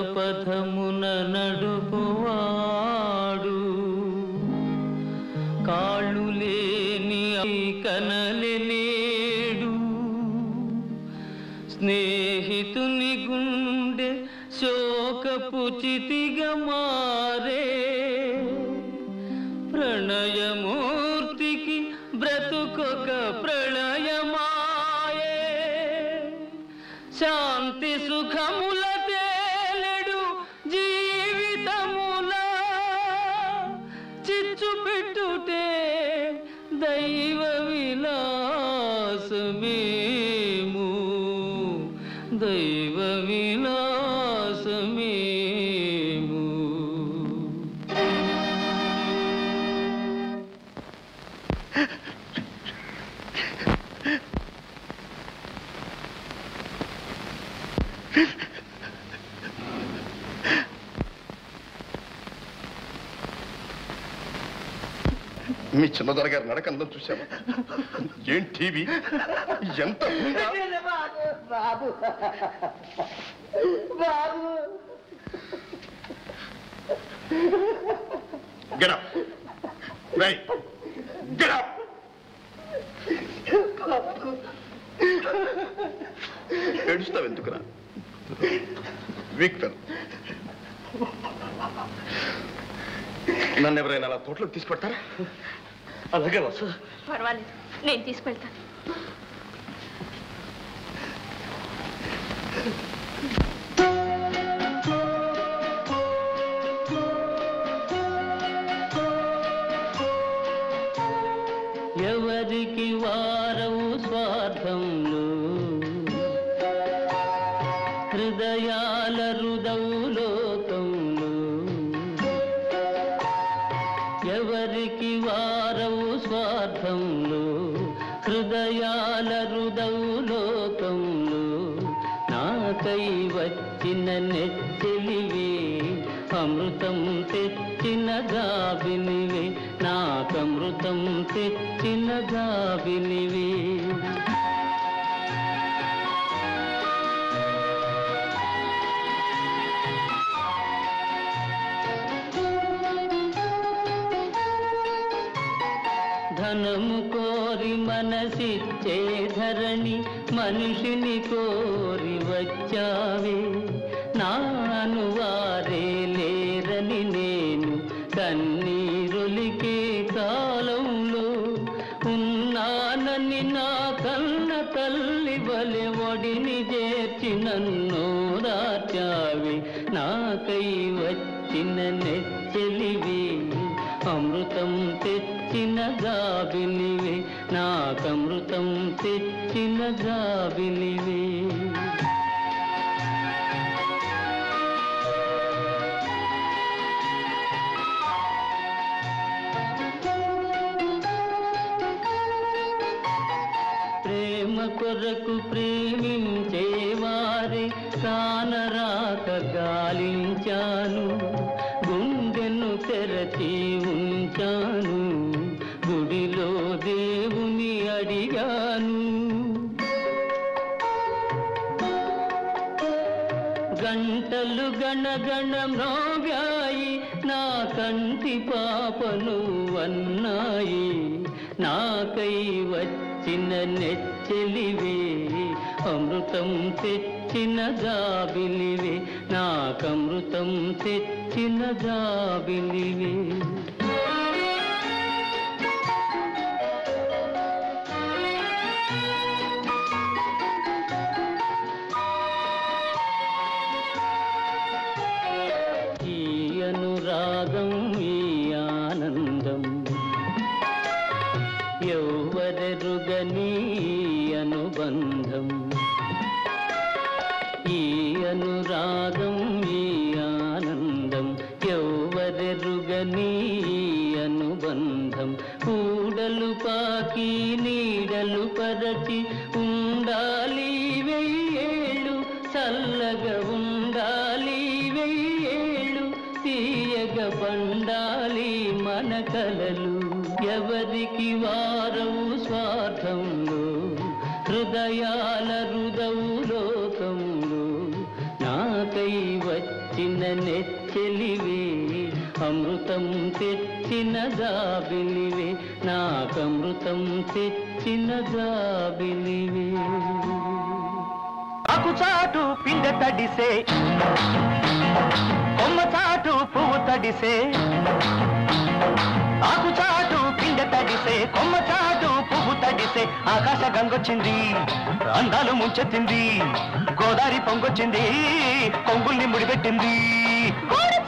పథమున నడుపువాడు కాళ్ళు లేని కనలేడు స్నేహితుని గుండె శోకపు చితిగా మారే ప్రణయమూర్తికి బ్రతుకొక ప్రళయమాయే శాంతి సుఖముల తేలెడు జీవితముల చిచ్చు పెట్టుటే దైవ విలాసమేము దైవ విలాసమేము మీ చిన్నదొర గారి నడకందం చూసావా ఏం టీవీ ఎంత ఉందా? బాబు బాబు Get up. Ray, get up. ఏడుస్తావు ఎందుకురా వీక్ ఫెల్ నన్ను ఎవరైనా అలా తోటలోకి తీసుకెడతారా అలాగే వస్తా పర్వాలేదు నేను తీసుకెళ్తాను ఎవరికి వారవు స్వార్థంలో హృదయాల రుదవు లోకంలో ఎవరికి వారవు స్వార్థంలో హృదయాల రుదవు లోకంలో నాకై వచ్చిన నెచ్చలివే అమృతం తెచ్చిన గావినివే నాకమృతం తెచ్చిన గావినివే ధనము కోరి మనసిచ్చే ధరణి మనిషిని కోరి వచ్చావే నాను వారే లేరని నేను కన్నీరులికే కాలంలో ఉన్నానని నా కన్న తల్లి వలె ఒడిని చేర్చి నన్ను రాచావి నాకై వచ్చిన నెచ్చలివి అమృతం తెచ్చిన గాబిలివే నాకమృతం తెచ్చిన గాబిలివే ప్రేమ కొరకు ప్రేమించేవారే కానరాక గాలించాను గుండెను తెరచి ఉంచాను గుడిలో దేవుని అడిగాను గంటలు గణగణ మ్రోగాయి నా కంటి పాపను అన్నాయి నాకై వచ్చిన నెచ్చలివే అమృతం తెచ్చిన జాబిలివే నాకమృతం తెచ్చిన జాబిలివే ఈ అనురాగం ఈ ఆనందం ఎవ్వరెరుగని ఈ అనుబంధం ఈ అనురాగం ఈ ఆనందం ఎవ్వరెరుగని ఈ అనుబంధం కూడలు పాకి నీడలు పరచి ఉండాలి వెయ్యేళ్ళు చల్లగా ఉండాలి వెయ్యేళ్ళు తీయగ పండాలి మన కలలు ఎవరికి వారవు స్వార్థంలో హృదయాల రుదవు లోకంలో నాకై వచ్చి తెచ్చిన నెచ్చెలివే అమృతం తెచ్చిన జాబిలివే నాకమృతం తెచ్చిన జాబిలివే ఆకు చాటు పిండ తడిసే కొమ్మ చాటు పువ్వు తడిసే ఆకు చాటు పిండ తడిసే కొమ్మ చాటు పువ్వు తడిసే ఆకాశ గంగొచ్చింది అందాలు ముంచెత్తింది గోదావరి పొంగొచ్చింది కొంగుల్ని ముడిపెట్టింది గోరు